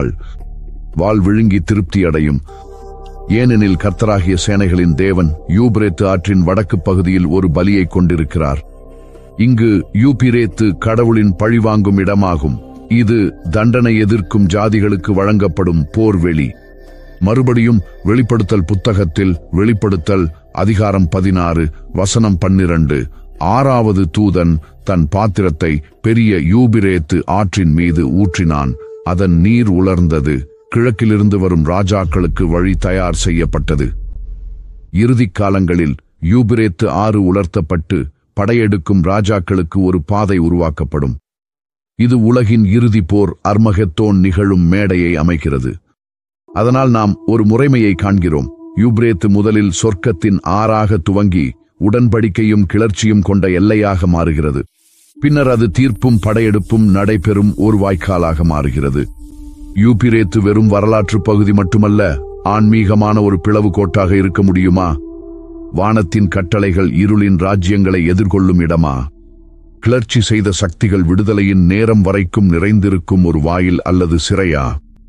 வாள் வாள் விழுங்கி திருப்தி அடையும் ஏனெனில் கர்த்தராகிய சேனைகளின் தேவன் யூபிரேத்து ஆற்றின் வடக்கு பகுதியில் ஒரு பலியை கொண்டிருக்கிறார் இங்கு யூபிரேத்து கடவுளின் பழிவாங்கும் இடமாகும் இது தண்டனை எதிர்க்கும் ஜாதிகளுக்கு வழங்கப்படும் போர்வெளி மறுபடியும் வெளிப்படுத்தல் புத்தகத்தில் வெளிப்படுத்தல் அதிகாரம் பதினாறு வசனம் பன்னிரண்டு ஆறாவது தூதன் தன் பாத்திரத்தை பெரிய யூபிரேத்து ஆற்றின் மீது ஊற்றினான் அதன் நீர் உலர்ந்தது கிழக்கிலிருந்து வரும் ராஜாக்களுக்கு வழி தயார் செய்யப்பட்டது இறுதிக் காலங்களில் யூபிரேத்து ஆறு உலர்த்தப்பட்டு படையெடுக்கும் ராஜாக்களுக்கு ஒரு பாதை உருவாக்கப்படும் இது உலகின் இறுதி போர் அர்மகெத்தோன் நிகழும் மேடையை அமைக்கிறது அதனால் நாம் ஒரு முறைமையை காண்கிறோம் யூப்ரேத்து முதலில் சொர்க்கத்தின் ஆறாக துவங்கி உடன்படிக்கையும் கிளர்ச்சியும் கொண்ட எல்லையாக மாறுகிறது பின்னர் அது தீர்ப்பும் படையெடுப்பும் நடைபெறும் ஒரு வாய்க்காலாக மாறுகிறது யூபிரேத்து வெறும் வரலாற்று பகுதி மட்டுமல்ல ஆன்மீகமான ஒரு பிளவு கோட்டாக இருக்க முடியுமா வானத்தின் கட்டளைகள் இருளின் ராஜ்யங்களை எதிர்கொள்ளும் இடமா கிளர்ச்சி செய்த சக்திகள் விடுதலையின் நேரம் வரைக்கும் நிறைந்திருக்கும் ஒரு வாயில் அல்லது சிறையா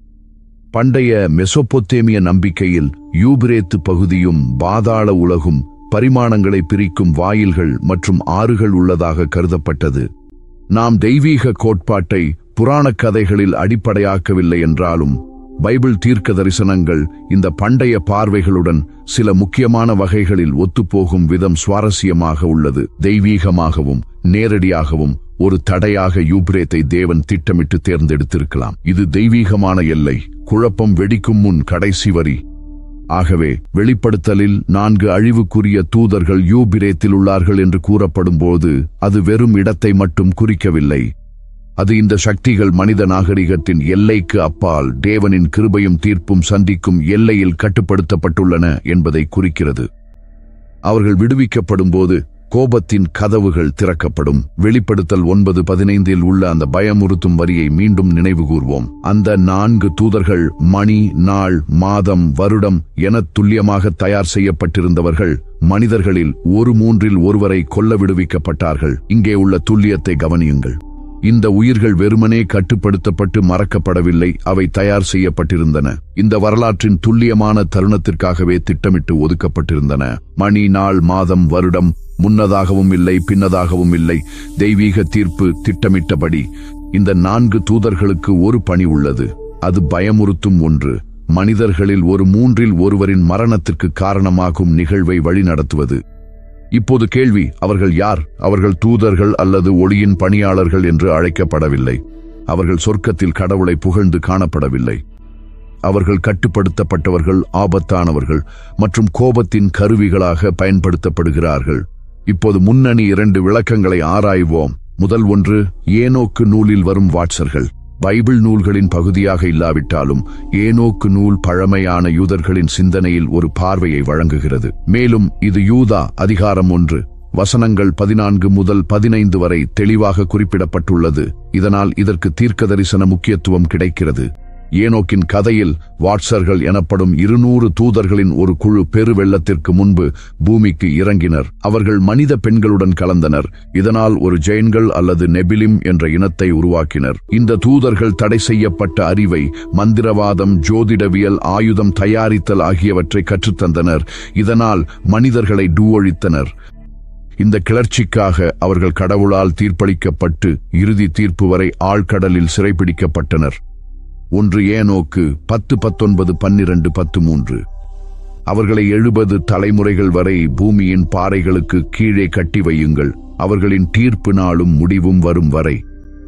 பண்டைய மெசொப்பொத்தேமிய நம்பிக்கையில் யூபிரேத்து பகுதியும் பாதாள உலகும் பரிமாணங்களை பிரிக்கும் வாயில்கள் மற்றும் ஆறுகள் உள்ளதாக கருதப்பட்டது நாம் தெய்வீக கோட்பாட்டை புராணக் கதைகளில் அடிப்படையாக்கவில்லை என்றாலும் பைபிள் தீர்க்க தரிசனங்கள் இந்த பண்டைய பார்வைகளுடன் சில முக்கியமான வகைகளில் ஒத்துப்போகும் விதம் சுவாரஸ்யமாக உள்ளது தெய்வீகமாகவும் நேரடியாகவும் ஒரு தடையாக யூப்ரேத்தை தேவன் திட்டமிட்டு தேர்ந்தெடுத்திருக்கலாம் இது தெய்வீகமான எல்லை குழப்பம் வெடிக்கும் முன் கடைசி வரி ஆகவே வெளிப்படுத்தலில் நான்கு அழிவுக்குரிய தூதர்கள் யூபிரேத்தில் உள்ளார்கள் என்று கூறப்படும்போது அது வெறும் இடத்தை மட்டும் குறிக்கவில்லை அது இந்த சக்திகள் மனித நாகரிகத்தின் எல்லைக்கு அப்பால் தேவனின் கிருபையும் தீர்ப்பும் சந்திக்கும் எல்லையில் கட்டுப்படுத்தப்பட்டுள்ளன என்பதை குறிக்கிறது அவர்கள் விடுவிக்கப்படும் போது கோபத்தின் கதவுகள் திறக்கப்படும் வெளிப்படுத்தல் ஒன்பது பதினைந்தில் உள்ள அந்த பயமுறுத்தும் வரியை மீண்டும் நினைவுகூர்வோம் அந்த நான்கு தூதர்கள் மணி நாள் மாதம் வருடம் என துல்லியமாக தயார் செய்யப்பட்டிருந்தவர்கள் மனிதர்களில் ஒரு மூன்றில் ஒருவரை கொல்ல விடுவிக்கப்பட்டார்கள் இங்கே உள்ள துல்லியத்தை கவனியுங்கள் இந்த உயிர்கள் வெறுமனே கட்டுப்படுத்தப்பட்டு மறக்கப்படவில்லை அவை தயார் செய்யப்பட்டிருந்தன இந்த வரலாற்றின் துல்லியமான தருணத்திற்காகவே திட்டமிட்டு ஒதுக்கப்பட்டிருந்தன மணி நாள் மாதம் வருடம் முன்னதாகவும் இல்லை பின்னதாகவும் இல்லை தெய்வீக தீர்ப்பு திட்டமிட்டபடி இந்த நான்கு தூதர்களுக்கு ஒரு பணி உள்ளது அது பயமுறுத்தும் ஒன்று மனிதர்களில் ஒரு மூன்றில் ஒருவரின் மரணத்திற்கு காரணமாகும் நிகழ்வை வழிநடத்துவது இப்போது கேள்வி அவர்கள் யார் அவர்கள் தூதர்கள் அல்லது ஒளியின் பணியாளர்கள் என்று அழைக்கப்படவில்லை அவர்கள் சொர்க்கத்தில் கடவுளை புகழ்ந்து காணப்படவில்லை அவர்கள் கட்டுப்படுத்தப்பட்டவர்கள் ஆபத்தானவர்கள் மற்றும் கோபத்தின் கருவிகளாக பயன்படுத்தப்படுகிறார்கள் இப்போது முன்னணி இரண்டு விளக்கங்களை ஆராய்வோம் முதல் ஒன்று ஏனோக்கு நூலில் வரும் வாட்சர்கள் பைபிள் நூல்களின் பகுதியாக இல்லாவிட்டாலும் ஏனோக்கு நூல் பழமையான யூதர்களின் சிந்தனையில் ஒரு பார்வையை வழங்குகிறது மேலும் இது யூதா அதிகாரம் ஒன்று வசனங்கள் பதினான்கு முதல் பதினைந்து வரை தெளிவாக குறிப்பிடப்பட்டுள்ளது இதனால் இதற்கு தீர்க்க தரிசன முக்கியத்துவம் கிடைக்கிறது ஏனோக்கின் கதையில் வாட்சர்கள் எனப்படும் இருநூறு தூதர்களின் ஒரு குழு பெருவெள்ளத்திற்கு முன்பு பூமிக்கு இறங்கினர் அவர்கள் மனித பெண்களுடன் கலந்தனர் இதனால் ஒரு ஜெயின்கள் அல்லது நெபிலிம் என்ற இனத்தை உருவாக்கினர் இந்த தூதர்கள் தடை செய்யப்பட்ட அறிவை மந்திரவாதம் ஜோதிடவியல் ஆயுதம் தயாரித்தல் ஆகியவற்றை கற்றுத்தந்தனர் இதனால் மனிதர்களை டூவழித்தனர் இந்த கிளர்ச்சிக்காக அவர்கள் கடவுளால் தீர்ப்பளிக்கப்பட்டு இறுதி தீர்ப்பு வரை ஆழ்கடலில் சிறைபிடிக்கப்பட்டனர் ஒன்று ஏனோக்கு பத்து பத்தொன்பது பன்னிரண்டு பத்து மூன்று அவர்களை எழுபது தலைமுறைகள் வரை பூமியின் பாறைகளுக்கு கீழே கட்டி வையுங்கள் அவர்களின் தீர்ப்பு நாளும் முடிவும் வரும் வரை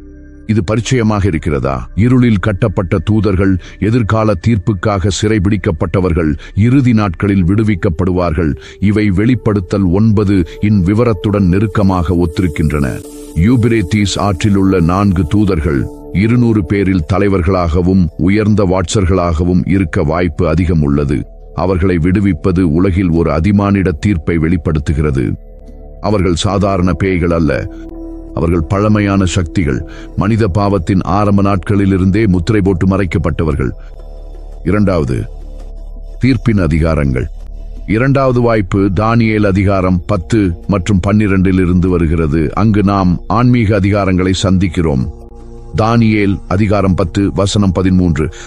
இது பரிச்சயமாக இருக்கிறதா இருளில் கட்டப்பட்ட தூதர்கள் எதிர்கால தீர்ப்புக்காக சிறைபிடிக்கப்பட்டவர்கள் இறுதி நாட்களில் விடுவிக்கப்படுவார்கள் இவை வெளிப்படுத்தல் ஒன்பது இன் விவரத்துடன் நெருக்கமாக ஒத்திருக்கின்றன யூபிரேத்தீஸ் ஆற்றில் உள்ள நான்கு தூதர்கள் இருநூறு பேரில் தலைவர்களாகவும் உயர்ந்த வாட்சர்களாகவும் இருக்க வாய்ப்பு அதிகம் உள்ளது அவர்களை விடுவிப்பது உலகில் ஒரு அதிமானிட தீர்ப்பை வெளிப்படுத்துகிறது அவர்கள் சாதாரண பேய்கள் அல்ல அவர்கள் பழமையான சக்திகள் மனித பாவத்தின் ஆரம்ப நாட்களிலிருந்தே முத்திரை போட்டு மறைக்கப்பட்டவர்கள் இரண்டாவது தீர்ப்பின் அதிகாரங்கள் இரண்டாவது வாய்ப்பு தானியேல் அதிகாரம் பத்து மற்றும் பன்னிரண்டில் இருந்து வருகிறது அங்கு நாம் ஆன்மீக அதிகாரங்களை சந்திக்கிறோம் தானியேல் அதிகாரம் பத்து வசனம் பதிமூன்று